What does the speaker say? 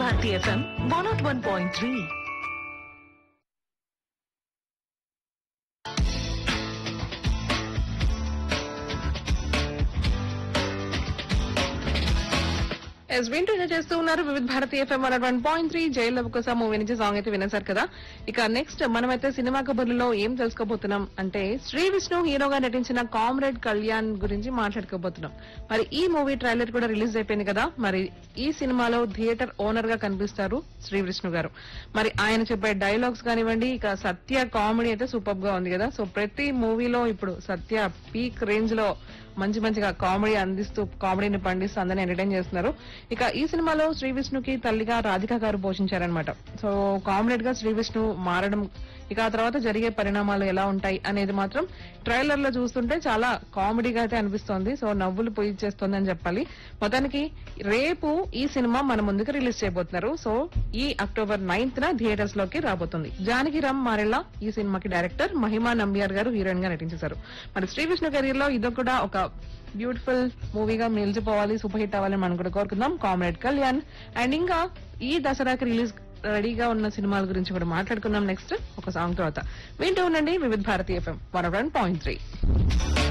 Bharati FM one nought one point three ఎస్ వింటూనే చేస్తూ ఉన్నారు Vividh Bharati FM one one point three జైలు కోసం మూవీ నుంచి సాంగ్ అయితే వినేశారు కదా ఇక నెక్స్ట్ మనమైతే సినిమా కబుర్లలో ఏం తెలుసుకోబోతున్నాం అంటే శ్రీ విష్ణు హీరోగా నటించిన కామ్రేడ్ కళ్యాణ్ గురించి మాట్లాడుకోబోతున్నాం మరి ఈ మూవీ ట్రైలర్ కూడా రిలీజ్ అయిపోయింది కదా మరి ఈ సినిమాలో థియేటర్ ఓనర్ గా కనిపిస్తారు శ్రీ విష్ణు గారు మరి ఆయన చెప్పే డైలాగ్స్ కానివ్వండి ఇక సత్య కామెడీ అయితే సూపర్ గా ఉంది కదా సో ప్రతి మూవీలో ఇప్పుడు సత్య పీక్ రేంజ్ లో మంచి మంచిగా కామెడీ అందిస్తూ కామెడీని పండిస్తూ అందరిని ఎంటర్టైన్ చేస్తున్నారు ఇక ఈ సినిమాలో శ్రీ విష్ణుకి తల్లిగా రాధిక గారు పోషించారనమాట సో కామ్రేడ్ గా శ్రీ విష్ణు మారడం ఇక ఆ తర్వాత జరిగే పరిణామాలు ఎలా ఉంటాయి అనేది మాత్రం ట్రైలర్ లో చూస్తుంటే చాలా కామెడీగా అయితే అనిపిస్తోంది సో నవ్వులు పోయిచ్చేస్తోంది అని చెప్పాలి మొత్తానికి రేపు ఈ సినిమా మన ముందుకు రిలీజ్ చేయబోతున్నారు సో ఈ అక్టోబర్ నైన్త్ న థియేటర్స్ లోకి రాబోతుంది జానకి రామ్ మారెల్లా ఈ సినిమాకి డైరెక్టర్ మహిమా నంబియార్ గారు హీరోయిన్ గా నటించేశారు మరి శ్రీ విష్ణు కెరీర్ లో ఇది కూడా ఒక బ్యూటిఫుల్ మూవీగా నిలిచిపోవాలి సూపర్ హిట్ అవ్వాలని మనం కూడా కోరుకుందాం కామ్రేడ్ కళ్యాణ్ అండ్ ఇంకా ఈ దసరాకి రిలీజ్ రెడీగా ఉన్న సినిమాల గురించి కూడా మాట్లాడుకుందాం నెక్స్ట్ ఒక సాంగ్ తర్వాత వింటూ ఉండండి Vividh Bharati FM one point three